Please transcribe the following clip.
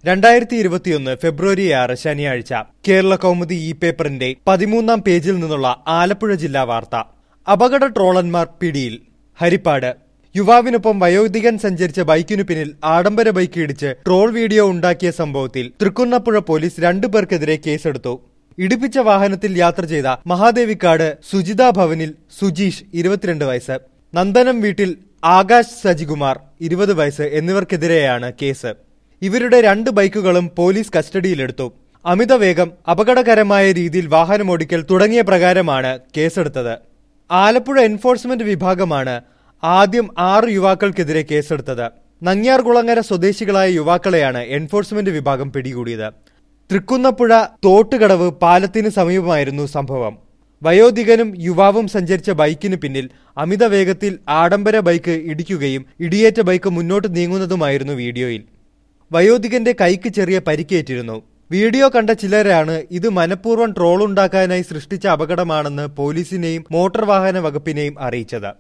രണ്ടായിരത്തി ഇരുപത്തിയൊന്ന് ഫെബ്രുവരി ആറ് ശനിയാഴ്ച കേരള കൗമുദി ഇ പേപ്പറിന്റെ പതിമൂന്നാം പേജിൽ നിന്നുള്ള ആലപ്പുഴ ജില്ലാ വാർത്ത അപകട ട്രോളന്മാർ പിടിയിൽ ഹരിപ്പാട് യുവാവിനൊപ്പം വയോധികൻ സഞ്ചരിച്ച ബൈക്കിനു പിന്നിൽ ആഡംബര ബൈക്ക് ഇടിച്ച് ട്രോൾ വീഡിയോ ഉണ്ടാക്കിയ സംഭവത്തിൽ തൃക്കുന്നപ്പുഴ പോലീസ് രണ്ടു പേർക്കെതിരെ കേസെടുത്തു ഇടിപ്പിച്ച വാഹനത്തിൽ യാത്ര ചെയ്ത മഹാദേവിക്കാട് സുജിത ഭവനിൽ സുജീഷ് ഇരുപത്തിരണ്ട് വയസ്സ് നന്ദനം വീട്ടിൽ ആകാശ് സജികുമാർ ഇരുപത് വയസ്സ് എന്നിവർക്കെതിരെയാണ് കേസ് ഇവരുടെ രണ്ട് ബൈക്കുകളും പോലീസ് കസ്റ്റഡിയിലെടുത്തു അമിത വേഗം അപകടകരമായ രീതിയിൽ വാഹനമോടിക്കൽ തുടങ്ങിയ പ്രകാരമാണ് കേസെടുത്തത് ആലപ്പുഴ എൻഫോഴ്സ്മെന്റ് വിഭാഗമാണ് ആദ്യം ആറ് യുവാക്കൾക്കെതിരെ കേസെടുത്തത് നങ്ങ്യാർകുളങ്ങര സ്വദേശികളായ യുവാക്കളെയാണ് എൻഫോഴ്സ്മെന്റ് വിഭാഗം പിടികൂടിയത് തൃക്കുന്നപ്പുഴ തോട്ടുകടവ് പാലത്തിന് സമീപമായിരുന്നു സംഭവം വയോധികനും യുവാവും സഞ്ചരിച്ച ബൈക്കിന് പിന്നിൽ അമിത വേഗത്തിൽ ആഡംബര ബൈക്ക് ഇടിക്കുകയും ഇടിയേറ്റ ബൈക്ക് മുന്നോട്ട് നീങ്ങുന്നതുമായിരുന്നു വീഡിയോയിൽ വയോധികന്റെ കൈക്ക് ചെറിയ പരിക്കേറ്റിരുന്നു വീഡിയോ കണ്ട ചിലരാണ് ഇത് മനഃപൂർവ്വം ട്രോളുണ്ടാക്കാനായി സൃഷ്ടിച്ച അപകടമാണെന്ന് പോലീസിനെയും മോട്ടോർ വാഹന വകുപ്പിനെയും അറിയിച്ചത്